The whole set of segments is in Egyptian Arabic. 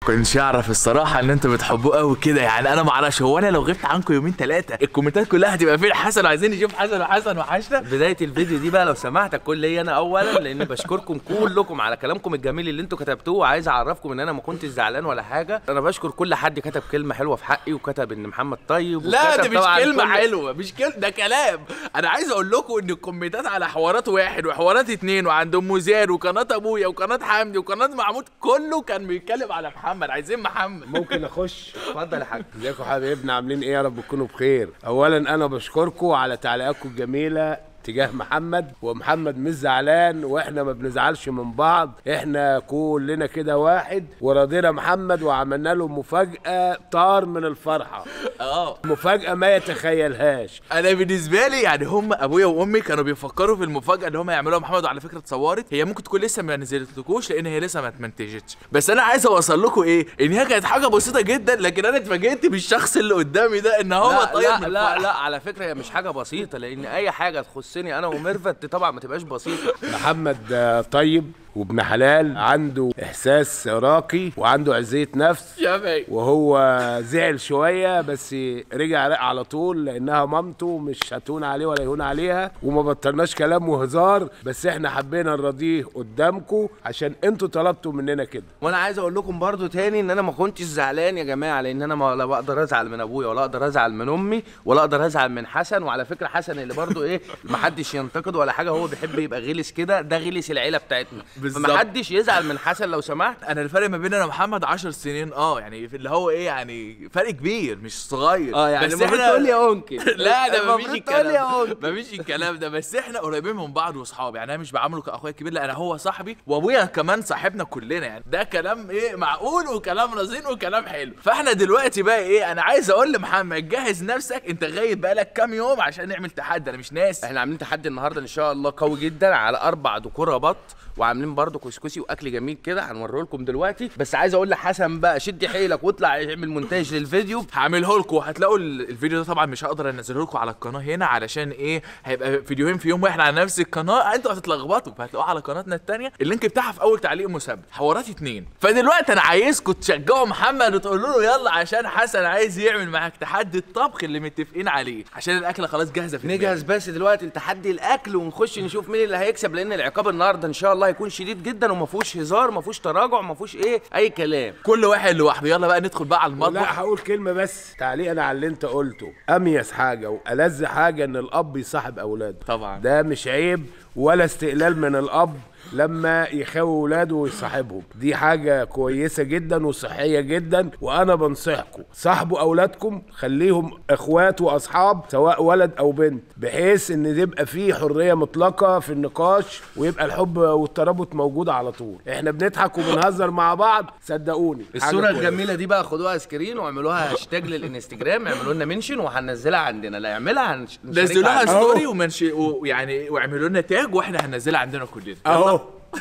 كنتش اعرف الصراحه ان انتوا بتحبوه قوي كده يعني انا ما اعرفش هو انا لو غبت عنكم يومين ثلاثه الكومنتات كلها هتبقى فين حسن وعايزين نشوف حسن وحسن وحشنا بدايه الفيديو دي بقى لو سمحت الكل ليا انا اولا لان بشكركم كلكم على كلامكم الجميل اللي انتوا كتبتوه وعايز اعرفكم ان انا ما كنتش زعلان ولا حاجه انا بشكر كل حد كتب كلمه حلوه في حقي وكتب ان محمد طيب لا وكتب ده مش طبعاً كلمة كل- حلوة مش كلمة ده كلام أنا عايز أقول لكم إن الكومنتات على حوارات واحد وحوارات اتنين وعند أم زياد وقناة أبويا وقناة حمدي وقناة محمود كله كان بيتكلم على محمد عايزين محمد ممكن اخش اتفضل يا حاج ازيكم حبايبنا عاملين ايه يا رب تكونوا بخير اولا انا بشكركم على تعليقاتكم الجميله تجاه محمد ومحمد مش زعلان واحنا ما بنزعلش من بعض احنا كلنا كده واحد ورضينا محمد وعملنا له مفاجاه طار من الفرحه اه مفاجاه ما يتخيلهاش انا بالنسبه لي يعني هم ابويا وامي كانوا بيفكروا في المفاجاه اللي هم يعملوها محمد وعلى فكره اتصورت هي ممكن تكون لسه ما نزلتلكوش لان هي لسه ما اتمنتجتش بس انا عايز اوصل لكم ايه ان هي كانت حاجه بسيطه جدا لكن انا اتفاجئت بالشخص اللي قدامي ده ان هو لا طاير لا من لا, الفرح. لا على فكره هي مش حاجه بسيطه لان اي حاجه تخصني انا وميرفت دي طبعا ما تبقاش بسيطه محمد آه، طيب وابن حلال عنده احساس راقي وعنده عزيه نفس يا باي وهو زعل شويه بس رجع رق على طول لانها مامته مش هتهون عليه ولا يهون عليها وما بطلناش كلام وهزار بس احنا حبينا نرضيه قدامكم عشان انتوا طلبتوا مننا كده وانا عايز اقول لكم برضو تاني ان انا ما كنتش زعلان يا جماعه لان انا ما لا بقدر ازعل من ابويا ولا اقدر ازعل من امي ولا اقدر ازعل من حسن وعلى فكره حسن اللي برضو ايه ما حدش ينتقد ولا حاجه هو بيحب يبقى غلس كده ده غلس العيله بتاعتنا بالظبط. فما حدش يزعل من حسن لو سمحت انا الفرق ما بين انا ومحمد 10 سنين اه يعني في اللي هو ايه يعني فرق كبير مش صغير اه يعني بس المفروض احنا- تقول لي يا انكل لا ده مفيش المفروض تقول لي يا الكلام انكل مفيش الكلام ده بس احنا قريبين من بعض واصحاب يعني انا مش بعامله كاخويا الكبير لا انا هو صاحبي وابويا كمان صاحبنا كلنا يعني ده كلام ايه معقول وكلام رزين وكلام حلو فاحنا دلوقتي بقى ايه انا عايز اقول لمحمد جهز نفسك انت غايب بقالك كام يوم عشان نعمل تحدي انا مش ناسي احنا عاملين تحدي النهارده ان شاء الله قوي جدا على اربع دكوره بط وعاملين برضو كسكسي واكل جميل كده هنوريه لكم دلوقتي بس عايز اقول لحسن بقى شد حيلك واطلع اعمل مونتاج للفيديو هعمله لكم هتلاقوا ال- الفيديو ده طبعا مش هقدر انزله لكم على القناه هنا علشان ايه هيبقى فيديوهين في يوم واحد على نفس القناه انتوا هتتلخبطوا فهتلاقوه على قناتنا التانية اللينك بتاعها في اول تعليق مثبت حوارات اتنين فدلوقتي انا عايزكم تشجعوا محمد وتقولوا له يلا عشان حسن عايز يعمل معاك تحدي الطبخ اللي متفقين عليه عشان الاكله خلاص جاهزه في نجهز بس دلوقتي لتحدي الاكل ونخش نشوف مين اللي هيكسب لان العقاب النهارده ان شاء الله هيكون شديد جدا وما فيهوش هزار ما فيهوش تراجع ما فيهوش ايه اي كلام كل واحد لوحده يلا بقى ندخل بقى على لا المطبخ هقول كلمه بس تعليقا على اللي انت قلته اميز حاجه والذ حاجه ان الاب يصاحب اولاده طبعا. ده مش عيب ولا استقلال من الاب لما يخاوي ولاده ويصاحبهم دي حاجة كويسة جدا وصحية جدا وأنا بنصحكم صاحبوا أولادكم خليهم إخوات وأصحاب سواء ولد أو بنت بحيث إن تبقى فيه حرية مطلقة في النقاش ويبقى الحب والترابط موجود على طول إحنا بنضحك وبنهزر مع بعض صدقوني حاجة الصوره كويسة. الجميله دي بقى خدوها سكرين واعملوها هاشتاج للانستجرام اعملوا لنا منشن وهننزلها عندنا لا يعملها هنش... نزلوها نشاركها أهو. ستوري ومنش ويعني واعملوا لنا تاج واحنا هننزلها عندنا كلنا أهو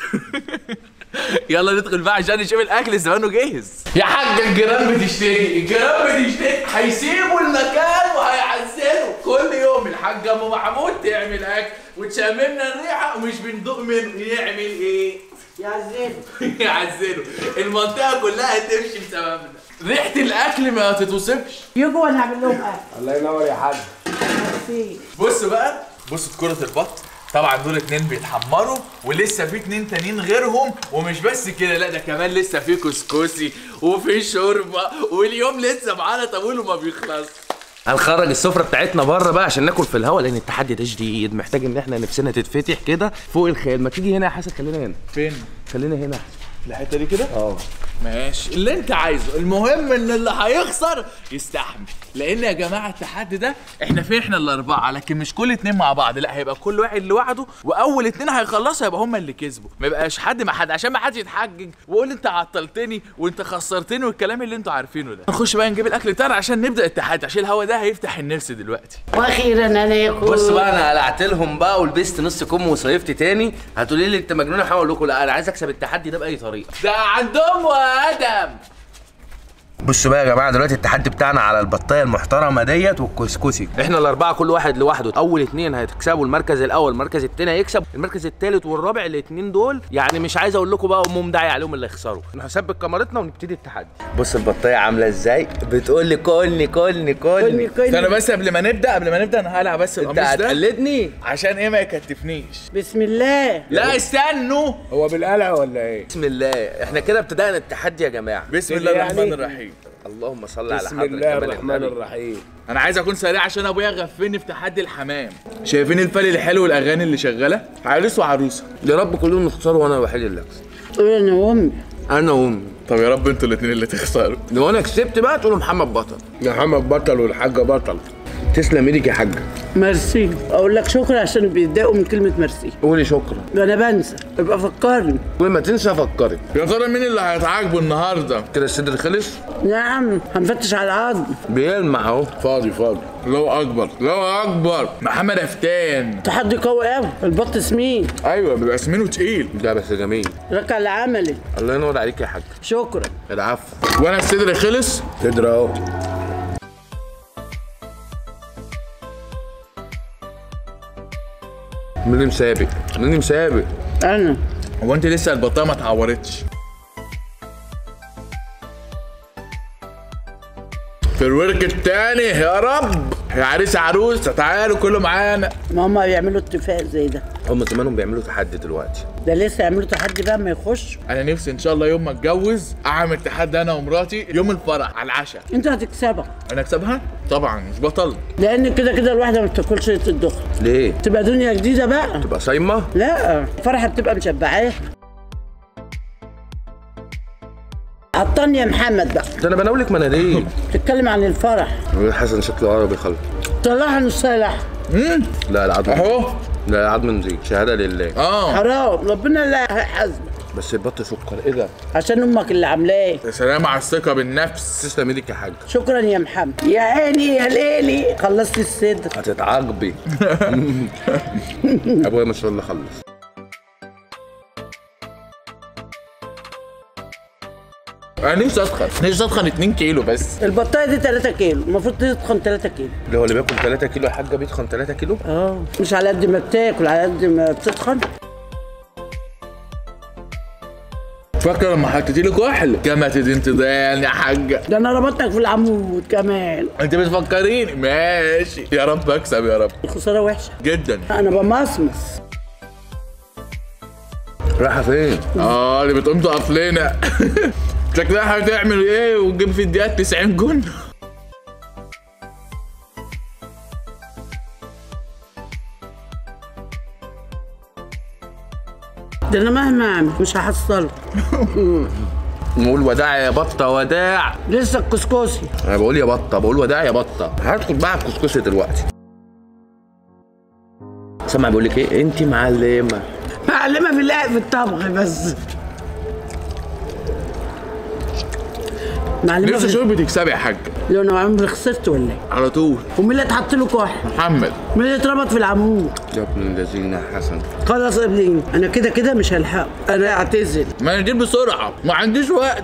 يلا ندخل بقى عشان نشوف الاكل زمانه جاهز يا حاج الجيران بتشتكي الجيران بتشتكي هيسيبوا المكان وهيعزلوا كل يوم الحاج ام محمود تعمل اكل وتشممنا الريحه ومش بندوق منه يعمل ايه يعزلوا يعزلوا المنطقه كلها هتمشي بسببنا ريحه الاكل ما تتوصفش يجوا وانا اعمل لهم اكل الله ينور يا حاج ميرسي. بصوا بقى بصوا كرة البط طبعا دول اتنين بيتحمروا ولسه في اتنين تانيين غيرهم ومش بس كده لا ده كمان لسه في كسكسي وفي شوربه واليوم لسه معانا طويل وما بيخلص هنخرج السفره بتاعتنا بره بقى عشان ناكل في الهواء لان التحدي ده شديد محتاج ان احنا نفسنا تتفتح كده فوق الخيال ما تيجي هنا يا حسن خلينا هنا فين؟ خلينا هنا الحته دي كده؟ اه ماشي اللي انت عايزه المهم ان اللي هيخسر يستحمل لان يا جماعه التحدي ده احنا فين احنا الاربعه لكن مش كل اتنين مع بعض لا هيبقى كل واحد لوحده واول اتنين هيخلصوا هيبقى هما اللي كسبوا ما يبقاش حد مع حد عشان ما حدش يتحجج ويقول انت عطلتني وانت خسرتني والكلام اللي انتوا عارفينه ده نخش بقى نجيب الاكل بتاعنا عشان نبدا التحدي عشان الهوا ده هيفتح النفس دلوقتي واخيرا انا اكل بص بقى انا قلعت لهم بقى ولبست نص كم وصيفت تاني هتقولي لي انت مجنون هحاول لكم لا انا عايز اكسب التحدي ده باي طريقه ده عندهم وادم بصوا بقى يا جماعه دلوقتي التحدي بتاعنا على البطايه المحترمه ديت والكسكسي احنا الاربعه كل واحد لوحده اول اتنين هيكسبوا المركز الاول المركز التاني هيكسب المركز التالت والرابع الاتنين دول يعني مش عايز اقول لكم بقى امهم داعي عليهم اللي يخسروا احنا هثبت كاميرتنا ونبتدي التحدي بص البطايه عامله ازاي بتقول لي كلني كلني كلني انا بس قبل ما نبدا قبل ما نبدا انا هقلع بس انت القميص ده هتقلدني عشان ايه ما يكتفنيش بسم الله لا استنوا هو بالقلع ولا ايه بسم الله احنا كده ابتدأنا التحدي يا جماعه بسم كده الله الرحمن يعني؟ الرحيم اللهم صل على بسم حضرة الله جمال الرحمن النبي. الرحيم انا عايز اكون سريع عشان ابويا غفني في تحدي الحمام شايفين الفل الحلو والاغاني اللي شغاله عريس وعروسه يا رب كلهم يخسروا وانا الوحيد اللي اكسب قول انا وامي انا وامي طب يا رب انتوا الاثنين اللي تخسروا لو انا كسبت بقى تقولوا محمد بطل محمد بطل والحاجه بطل تسلم ايدك يا حاجه ميرسي اقول لك شكرا عشان بيتضايقوا من كلمه ميرسي قولي شكرا انا بنسى ابقى فكرني كل ما تنسى فكري يا ترى مين اللي هيتعاقبوا النهارده كده الصدر خلص نعم هنفتش على العظم بيلمع اهو فاضي فاضي الله اكبر الله اكبر محمد افتان تحدي قوي قوي البط سمين ايوه بيبقى سمينه تقيل ده بس جميل ركع العملي الله ينور عليك يا حاج شكرا العفو وانا الصدر خلص تدري اهو مين اللي مسابق مين اللي مسابق انا هو انت لسه البطايه ما اتعورتش في الورك التاني يا رب يا عريس عروسه تعالوا كله معانا ما هم بيعملوا اتفاق زي ده هم زمانهم بيعملوا تحدي دلوقتي ده لسه يعملوا تحدي بقى ما يخش انا نفسي ان شاء الله يوم ما اتجوز اعمل تحدي انا ومراتي يوم الفرح على العشاء انت هتكسبها انا اكسبها طبعا مش بطل لان كده كده الواحده ما بتاكلش الدخن ليه تبقى دنيا جديده بقى تبقى صايمه لا الفرحه بتبقى مشبعاه عطاني يا محمد بقى ده انا بناولك مناديل تتكلم عن الفرح حسن شكله عربي خالص طلعها نصها لحم لا العظم اهو لا العظم نزيد شهاده لله اه حرام ربنا لا هيحاسبك بس البط سكر ايه ده عشان امك اللي عاملاه يا سلام على الثقه بالنفس تسلم ايدك يا حاج شكرا يا محمد يا عيني يا ليلي خلصت الصدر هتتعاقبي ابويا ما شاء الله خلص انا نفسي اتخن نفسي اتخن 2 كيلو بس البطايه دي 3 كيلو المفروض تتخن 3 كيلو اللي هو اللي بياكل 3 كيلو يا حاجه بيتخن 3 كيلو اه مش على قد ما بتاكل على قد ما بتتخن فاكر لما حطيتي لي كحل كما تدين تدان يا حاجه ده انا ربطتك في العمود كمان انت بتفكريني ماشي يا رب اكسب يا رب الخساره وحشه جدا انا بمصمص رايحه فين اه اللي بتقوم تقف لنا شكلها هتعمل ايه وتجيب في الدقيقه 90 جون ده انا مهما اعمل مش هحصله نقول وداع يا بطه وداع لسه الكسكسي انا بقول يا بطه بقول وداع يا بطه هدخل بقى على الكسكسي دلوقتي سامع بيقول لك ايه انت معلمه معلمه في الله في الطبخ بس معلمه نفسي في اشوف بتكسبي يا حاج لو انا عمري خسرت ولا ايه على طول ومين اللي اتحط له كحل محمد مين اللي اتربط في العمود يا ابن الذين يا حسن خلاص يا ابني انا كده كده مش هلحقه انا اعتذر ما ندير بسرعه ما عنديش وقت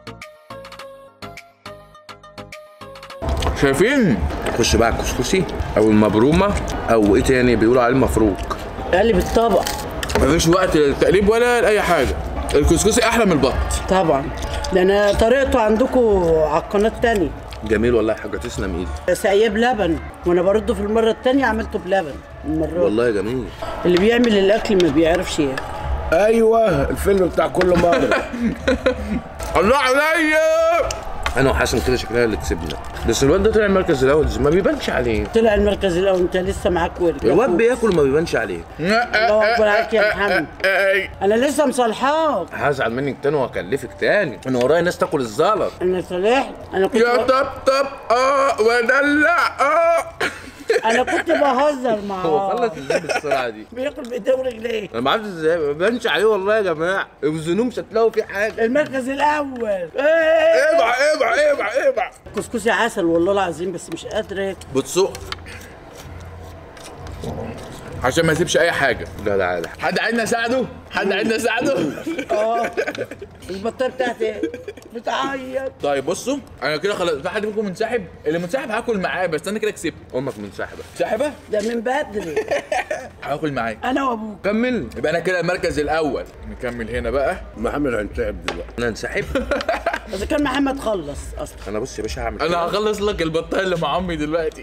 شايفين خش بقى على الكسكسي او المبرومه او ايه تاني بيقولوا عليه المفروك قلب الطبق مفيش وقت للتقليب ولا لاي حاجه الكسكسي احلى من البط طبعا ده انا طريقته عندكم على القناه التانية جميل والله يا حاجه تسلم ايدي ساقيه بلبن وانا برده في المره التانية عملته بلبن المره والله جميل اللي بيعمل الاكل ما بيعرفش ياكل ايوه الفيلم بتاع كل مره الله عليا انا وحسن كده شكلها اللي كسبنا بس الواد ده طلع المركز الاول ما بيبانش عليه طلع المركز الاول انت لسه معاك ورد الواد بياكل وما بيبانش عليه الله اكبر عليك يا محمد انا لسه مصالحاك هزعل منك تاني وهكلفك تاني انا ورايا ناس تاكل الزلط انا صالحت انا كنت يا طبطب اه ودلع اه انا كنت بهزر هو معاه خلص ازاي بالسرعه دي بياكل بايديه ورجليه انا ما عرفتش ازاي ما بيبانش عليه والله يا جماعه الزنوم مش هتلاقوا فيه حاجه المركز الاول إيه. ابع ابع ابع ابع كسكسي عسل والله العظيم بس مش قادره اكل بتصق عشان ما يسيبش اي حاجه لا لا لا حد عايزنا نساعده حد عايزنا نساعده اه البطاريه بتاعتي بتعيط طيب بصوا انا كده خلاص في حد منكم منسحب اللي منسحب هاكل معاه بس انا كده كسبت امك منسحبه ساحبه ده من بدري هاكل معاه انا وابوك كمل يبقى انا كده المركز الاول نكمل هنا بقى محمد هينسحب دلوقتي انا انسحب اذا كان محمد خلص اصلا انا بص يا باشا هعمل انا كده. هخلص لك البطايه اللي مع امي دلوقتي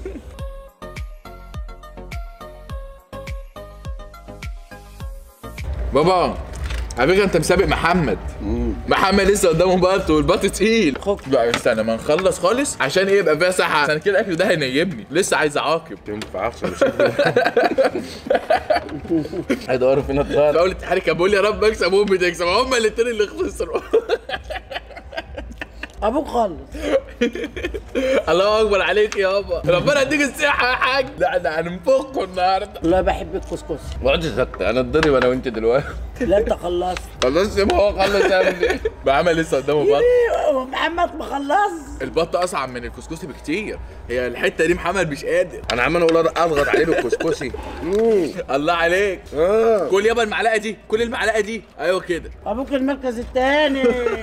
بابا على فكره انت مسابق محمد محمد لسه قدامه بط والبط تقيل خد. لا استنى ما نخلص خالص عشان ايه يبقى فيها ساحه عشان كده الاكل ده هينيبني لسه عايز اعاقب ينفع اخسر مش هيدوروا فينا الضغط بقول الاتحاد كان بيقول يا رب اكسب وامي تكسب هما الاثنين اللي خسروا ابوك خلص الله اكبر عليك يابا ربنا يديك الصحه يا حاج لا ده هننفخكم النهارده والله بحب الكسكسي اقعد ساكتة انا اتضرب انا وانت دلوقتي لا انت خلصت خلاص يبقى هو خلص يعمل ايه بعمل لسه قدامه بط إيه، محمد ما خلص البط اصعب من الكسكسي بكتير هي الحته دي محمد مش قادر انا عمال اقول اضغط عليه بالكسكسي الله عليك اه كل يابا المعلقه دي كل المعلقه دي ايوه كده ابوك المركز الثاني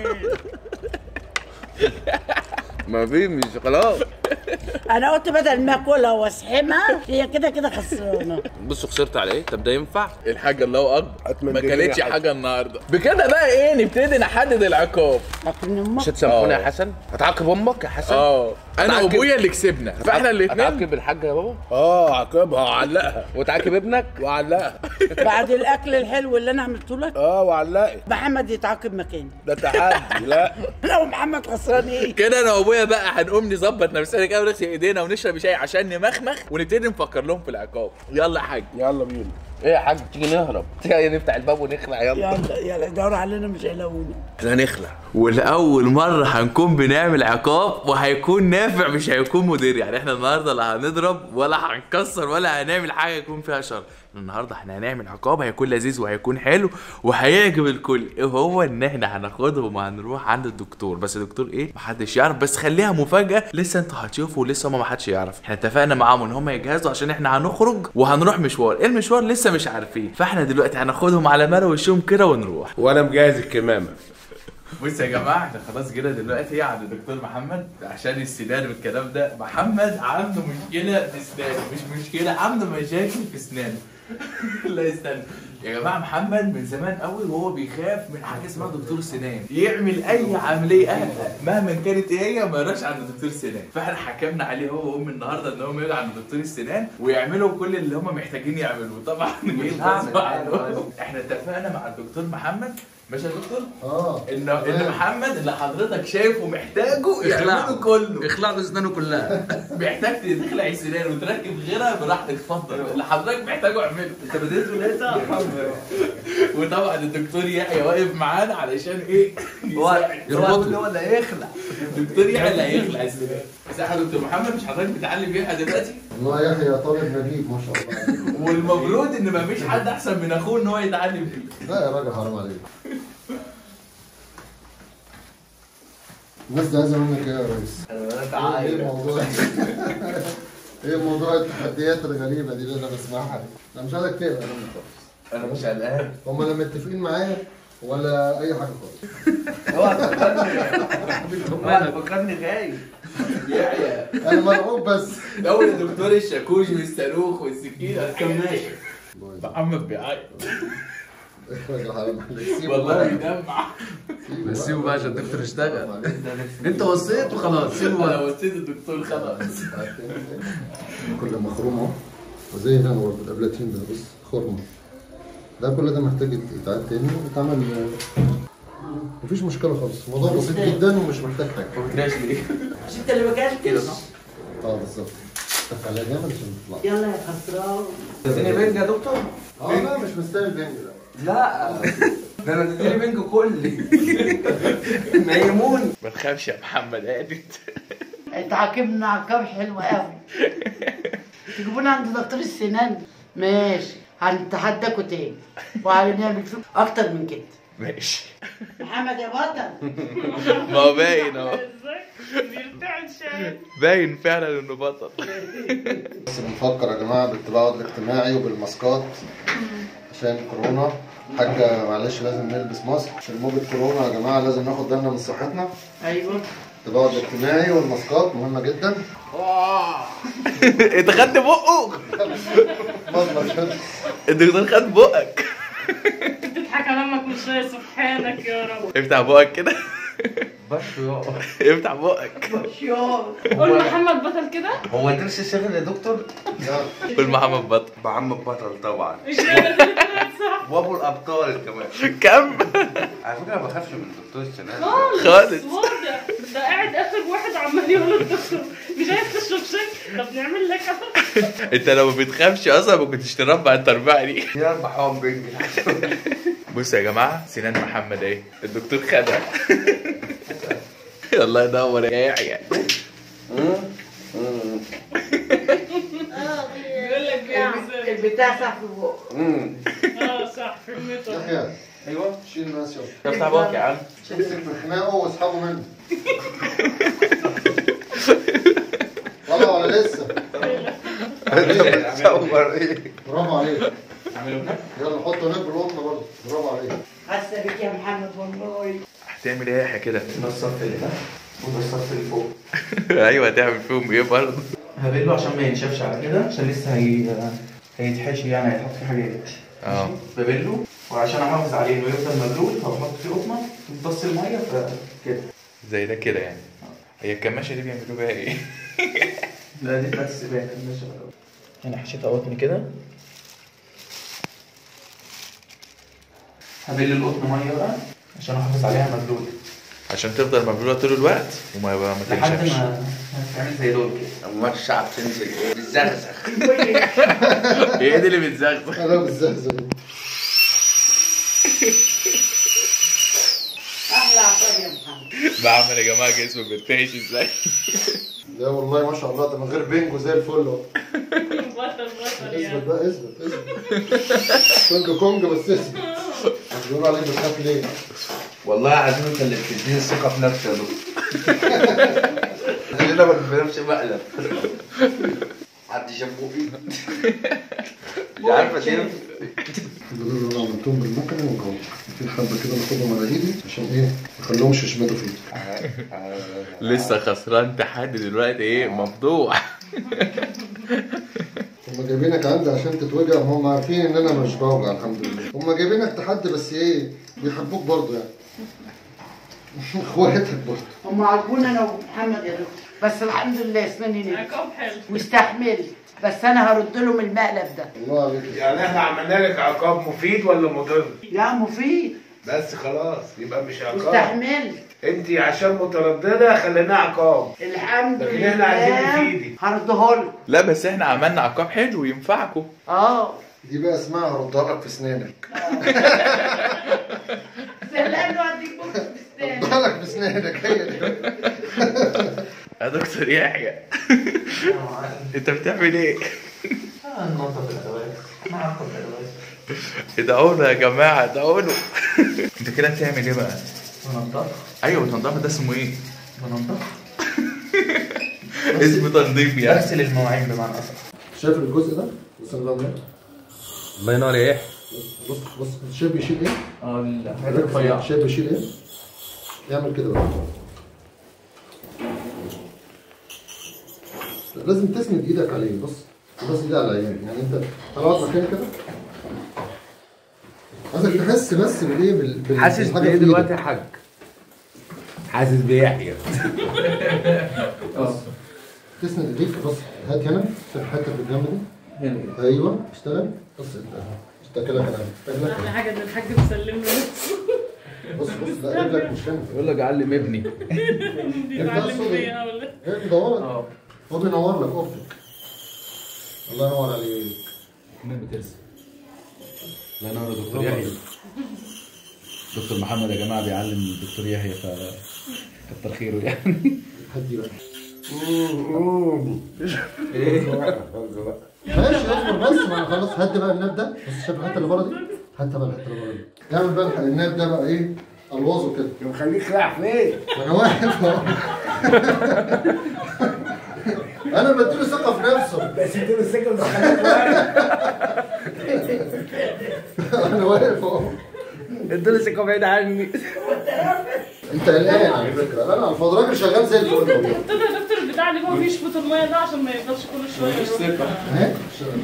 ما في مش خلاص انا قلت بدل ما اكلها واسحمها هي كده كده خسرانه بصوا خسرت على ايه طب ده ينفع الحاجه الله اكبر أتمنى ما لي كانتش حاجة. حاجه النهارده بكده بقى ايه نبتدي نحدد العقاب لكن امك مش هتسامحوني آه. يا حسن هتعاقب امك يا حسن اه انا هتعاقب- وابويا اللي كسبنا فاحنا الاثنين هتعاقب الحاجه يا بابا اه عاقبها وعلقها وتعاقب ابنك وعلقها بعد الاكل الحلو اللي انا عملته لك اه وعلقت محمد يتعاقب مكاني ده تحدي لا لو محمد خسران ايه كده انا وابويا بقى هنقوم نظبط نفسنا كده ونغسل ايدينا ونشرب شاي عشان نمخمخ ونبتدي نفكر لهم في العقاب يلا يا حاج يلا بينا ايه يا حاج تيجي نهرب تيجي نفتح الباب ونخلع يلا يلا يلا دور علينا مش هيلاقوني احنا هنخلع والاول مره هنكون بنعمل عقاب وهيكون نافع مش هيكون مدير يعني احنا النهارده لا هنضرب ولا هنكسر ولا هنعمل حاجه يكون فيها شر النهارده احنا هنعمل عقاب هيكون لذيذ وهيكون حلو وهيعجب الكل ايه هو ان احنا هناخدهم وهنروح عند الدكتور بس الدكتور ايه محدش يعرف بس خليها مفاجاه لسه انتوا هتشوفوا لسه هما محدش يعرف احنا اتفقنا معاهم ان هما يجهزوا عشان احنا هنخرج وهنروح مشوار ايه المشوار لسه مش عارفين فاحنا دلوقتي هناخدهم على ملا وشهم كده ونروح وانا مجهز الكمامه بص يا جماعه احنا خلاص كده دلوقتي عند الدكتور محمد عشان السنان والكلام ده محمد عنده مشكله في اسنانه مش مشكله عنده مشاكل في اسنانه لا يستنى يا جماعه محمد من زمان قوي وهو بيخاف من حاجه اسمها دكتور سنان يعمل اي عمليه اهلا مهما كانت ايه هي ما يروحش عند دكتور سنان فاحنا حكمنا عليه هو وام النهارده ان هم يجوا عند دكتور السنان ويعملوا كل اللي هم محتاجين يعملوه طبعا مش غصب عنهم. احنا اتفقنا مع الدكتور محمد ماشي يا دكتور؟ اه ان ان محمد اللي حضرتك شايفه محتاجه يعمله كله اخلع له اسنانه كلها محتاج تخلع السنان وتركب غيرها براحتك اتفضل اللي حضرتك محتاجه اعمله انت بديت ولا وطبعا الدكتور يحيى واقف معانا علشان ايه يساعد. يربطه ولا يخلع الدكتور يحيى اللي هيخلع السنان صح يا دكتور محمد مش حضرتك بتعلم يحيى دلوقتي والله يحيى طالب نجيب ما شاء الله والمفروض ان مفيش حد احسن من اخوه ان هو يتعلم فيه لا يا راجل حرام عليك الناس دي عايزه منك ايه يا ريس؟ ايه الموضوع ايه موضوع التحديات الغريبه دي اللي انا بسمعها دي؟ انا مش عايزك تقلق مني خالص انا مش قلقان هم لا متفقين معايا ولا اي حاجه خالص اوعى تفكرني فكرني خايف يحيى انا مرعوب بس لو الدكتور الشاكوش والصاروخ والسكينه الحاجات دي. محمد بيعيط يا راجل حرام عليك سيبه والله بقى. بيدمع بس سيبه بقى عشان الدكتور اشتغل انت وصيت وخلاص سيبه انا بقى وصيت الدكتور خلاص كل مخروم اهو وزي هنا برضه الابلاتين ده بص خرم ده كل ده محتاج يتعاد تاني ويتعمل مفيش مشكله خالص الموضوع بسيط جدا ومش محتاج حاجه ماش ليه مش انت اللي بكلت اه بالظبط اتفق عليها جامد عشان تطلع يلا يا خسران تديني بنج يا دكتور اه لا مش مستاهل بنج لا لا ده انا تديني بنج كلي نيموني ما تخافش يا محمد قاعد انت عاقبنا عقاب حلو قوي تجيبونا عند دكتور السنان ماشي هنتحداكوا تاني وهنعمل فيكم اكتر من كده ماشي محمد يا بطل ما هو باين اهو بيرتعد شايف باين فعلا انه بطل بس بنفكر يا جماعه بالتباعد الاجتماعي وبالماسكات عشان كورونا حاجه معلش لازم نلبس ماسك عشان موجة كورونا يا جماعه لازم ناخد بالنا من صحتنا ايوه التباعد الاجتماعي والماسكات مهمه جدا انت خدت بقه مضمض الدكتور خد بقك بتضحك على امك من شويه سبحانك يا رب افتح بقك كده بس يا افتح بقك قول محمد بطل كده هو درس سر يا دكتور؟ قول محمد بطل بعم البطل طبعا مش لاقي ده صح وابو الابطال كمان كم على فكره ما بخافش من الدكتور السنه دي. خالص خالص. واضح ده قاعد اخر واحد عمال يقول للدكتور مش عايز تشرب شاي طب نعمل لك أهو. انت لو ما بتخافش اصلا ما كنتش تربع التربيعه دي يا اربع حوام بنج بصوا يا جماعه سنان محمد اهي الدكتور خدها الله يدور يا يحيى بيقول لك بيعمل البتاع صح في بقه اه صح في المتر يحيى ايوه شيل الناس يلا افتح بقك يا عم امسك من خناقه واسحبه منه طلع ولا لسه صور ايه برافو عليك يلا حط هناك بالقطن برضه برافو عليك حاسه بيك يا محمد والله هتعمل ايه يا يحيى كده ده الصف اللي تحت وده الصف اللي فوق ايوه هتعمل فيهم ايه برضه هبله عشان ما ينشفش على كده عشان لسه هي هيتحشي يعني هيتحط فيه حاجات اه ببله وعشان احافظ عليه انه يفضل مبلول فبحط فيه قطنه تمتص الميه فكده زي ده كده يعني هي الكماشه دي بيعملوا بيها ايه لا دي بتاعت السباكه ماشي انا حشيتها قطن كده هبل القطن ميه بقى عشان احافظ عليها مبلول عشان تفضل مبلوله طول الوقت وما يبقى ما لحد تنشفش ما هتعمل زي دول كده اما الشعب تنزل ايه بتزغزغ هي دي اللي بتزغزغ انا بالزهزه احلى عطار يا محمد بعمل يا جماعه جسمه بيرتعش ازاي لا والله ما شاء الله ده من غير بينجو زي الفل اهو بطل بطل يعني اثبت بقى اثبت اثبت كونج كونج بس اثبت بيقولوا عليك بتخاف ليه؟ والله العظيم انت اللي بتديني الثقه في نفسي يا دكتور انا ما بنفسي مقلب حد شافه فيه مش عارفه دي بيقولوا له انا عملتهم بالمكنه وجوه في حبه كده باخدهم على ايدي عشان ايه ما اخليهمش يشمدوا فيه لسه خسران تحدي دلوقتي ايه مفضوح هم جايبينك عندي عشان تتوجع هم عارفين ان انا مش بوجع الحمد لله هم جايبينك تحدي بس ايه بيحبوك برضه يعني اخواتك برضه هم عاجبوني انا ومحمد يا دكتور بس الحمد لله اسناني نجحت عقاب حلو واستحملت بس انا هرد لهم المقلب ده الله عليك يعني احنا عملنا لك عقاب مفيد ولا مضر؟ لا مفيد بس خلاص يبقى مش عقاب واستحملت انت عشان متردده خليناه عقاب الحمد لكن لله احنا عايزين نفيدك. هرديه لكم لا بس احنا عملنا عقاب حلو ينفعكم اه دي بقى اسمها هردها لك في اسنانك سلام واديك بكره تستاهل هردها لك في اسنانك هي دي يا دكتور يحيى انت بتعمل ايه؟ ننظف الادوات نعقم الادوات ادعوا له يا جماعه ادعوا له انت كده بتعمل ايه بقى؟ وننضف ايوه تنظيف ده اسمه ايه؟ وننضف اسمه تنظيف يعني بغسل المواعين بمعنى اصح شايف الجزء ده؟ بص الله ينور. الله ينور يا يحيى بص بص شايف بيشيل ايه؟ اه الحاجات الرفيعه شايف بيشيل ايه؟ يعمل كده بقى لازم تسند ايدك عليه بص بص ايدي على العيان يعني انت طلعت مكان كده عايزك تحس بس بالايه بال... بال... حاسس بالحاجة بايه في إيدك. دلوقتي يا حاج حاسس بيحيى تسند ايديك بص هات هنا شوف الحته في الجنب دي هنا ايوه اشتغل بص انت اشتغل كده كده احلى حاجه ان الحاج مسلم له نفسه بص بص لا رجلك مش هنا يقول لك علم ابني دي انت معلم أصلاً- فيها ولا هي مدورك اه هو بينور لك افك الله ينور عليك بترسم الله ينور يا دكتور يحيى دكتور محمد يا جماعه بيعلم الدكتور يحيى ف كتر خيره يعني هدي بقى ماشي اصبر بس ما انا خلاص هدي بقى الناب ده بص شايف الحته اللي بره دي هات بقى الحته اللي بره دي اعمل بقى الناب ده بقى ايه الوظه كده مخليك رايح فين؟ ما انا واقف اهو انا بديله ثقه في نفسه بس اديله السكه ده خليك واقف. انا واقف اهو اديله ثقه بعيد عني انت قلقان على فكره لا انا على الفاضي راجل شغال زي الفل والله. حط له يا دكتور البتاع اللي هو بيشفط الميه ده عشان ما يفضلش كل شويه مفيش يروح. ثقة. اهي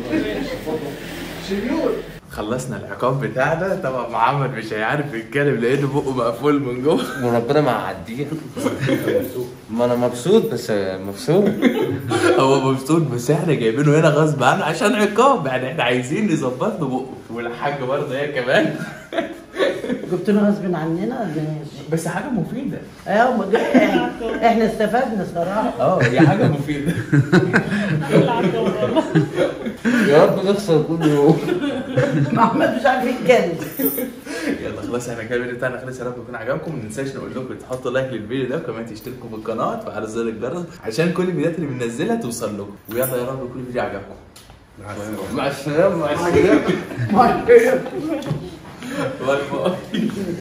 خلصنا العقاب بتاعنا طبعا محمد مش هيعرف يتكلم لان بقه مقفول من جوه وربنا ما هعديه ما انا مبسوط بس مبسوط هو مبسوط بس احنا جايبينه هنا غصب عنه عشان عقاب يعني احنا عايزين نظبط له بقه والحاجه برضه هي كمان جبت له غصب عننا ماشي بس حاجه مفيده ايوه ما ده- إحنا- احنا استفدنا صراحه اه هي حاجه مفيده يا رب نخسر كل يوم محمد مش عارف يتكلم يلا خلاص احنا كده الفيديو بتاعنا خلص يا رب يكون عجبكم ما ننساش نقول لكم تحطوا لايك للفيديو ده وكمان تشتركوا في القناه وعلى زر الجرس عشان كل الفيديوهات اللي بننزلها توصل لكم ويلا يا رب يكون الفيديو عجبكم مع السلامه مع السلامه باي باي